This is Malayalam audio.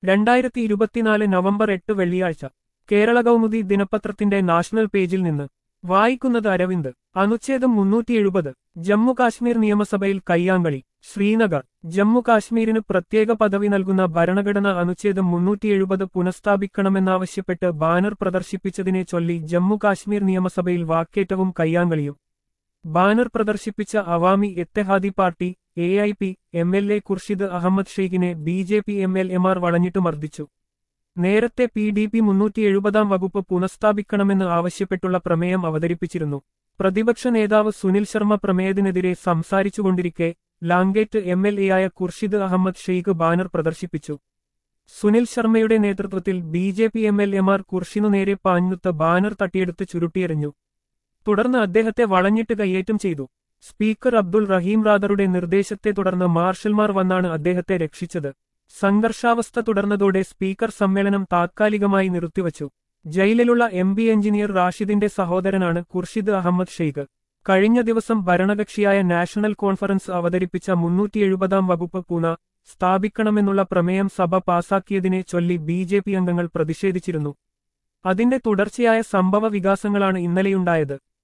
രണ്ടായിരത്തി ഇരുപത്തിനാല് നവംബർ എട്ട് വെള്ളിയാഴ്ച കേരള കൗമുദി ദിനപത്രത്തിന്റെ നാഷണൽ പേജിൽ നിന്ന് വായിക്കുന്നത് അരവിന്ദ് അനുച്ഛേദം മുന്നൂറ്റി എഴുപത് ജമ്മു കാശ്മീർ നിയമസഭയിൽ കയ്യാങ്കളി ശ്രീനഗർ ജമ്മു കാശ്മീരിന് പ്രത്യേക പദവി നൽകുന്ന ഭരണഘടന അനുച്ഛേദം മുന്നൂറ്റി എഴുപത് പുനഃസ്ഥാപിക്കണമെന്നാവശ്യപ്പെട്ട് ബാനർ പ്രദർശിപ്പിച്ചതിനെ ചൊല്ലി ജമ്മു കാശ്മീർ നിയമസഭയിൽ വാക്കേറ്റവും കയ്യാങ്കളിയും ബാനർ പ്രദർശിപ്പിച്ച Awami Ittehad party A I P M L A Khurshid Ahmad ഷെയ്ഖിനെ B J P M L എമാർ വളഞ്ഞിട്ട് മർദ്ദിച്ചു നേരത്തെ പി ഡി പി മുന്നൂറ്റി എഴുപതാം വകുപ്പ് പുനഃസ്ഥാപിക്കണമെന്ന് ആവശ്യപ്പെട്ടുള്ള പ്രമേയം അവതരിപ്പിച്ചിരുന്നു പ്രതിപക്ഷ നേതാവ് സുനിൽ ശർമ്മ പ്രമേയത്തിനെതിരെ സംസാരിച്ചുകൊണ്ടിരിക്കെ ലാംഗേറ്റ് എം എൽ എയായ ഖുർഷിദ് അഹമ്മദ് ഷെയ്ഖ് ബാനർ പ്രദർശിപ്പിച്ചു സുനിൽ ശർമ്മയുടെ നേതൃത്വത്തിൽ B J P M L എമാർ കുർഷിനു നേരെ പാഞ്ഞുത്ത ബാനർ തട്ടിയെടുത്ത് ചുരുട്ടിയെറിഞ്ഞു തുടർന്ന് അദ്ദേഹത്തെ വളഞ്ഞിട്ട് കയ്യേറ്റം ചെയ്തു സ്പീക്കർ അബ്ദുൾ റഹീം റാദറുടെ നിർദ്ദേശത്തെ തുടർന്ന് മാർഷൽമാർ വന്നാണ് അദ്ദേഹത്തെ രക്ഷിച്ചത് സംഘർഷാവസ്ഥ തുടർന്നതോടെ സ്പീക്കർ സമ്മേളനം താത്കാലികമായി നിർത്തിവച്ചു ജയിലിലുള്ള എം ബി എഞ്ചിനീയർ റാഷിദിന്റെ സഹോദരനാണ് ഖുർഷിദ് അഹമ്മദ് ഷെയ്ഖ് കഴിഞ്ഞ ദിവസം ഭരണകക്ഷിയായ നാഷണൽ കോൺഫറൻസ് അവതരിപ്പിച്ച മുന്നൂറ്റി എഴുപതാം വകുപ്പ് പുന സ്ഥാപിക്കണമെന്നുള്ള പ്രമേയം സഭ പാസാക്കിയതിനെ ചൊല്ലി ബി ജെ പി അംഗങ്ങൾ പ്രതിഷേധിച്ചിരുന്നു അതിന്റെ തുടർച്ചയായ സംഭവ വികാസങ്ങളാണ് ഇന്നലെയുണ്ടായത്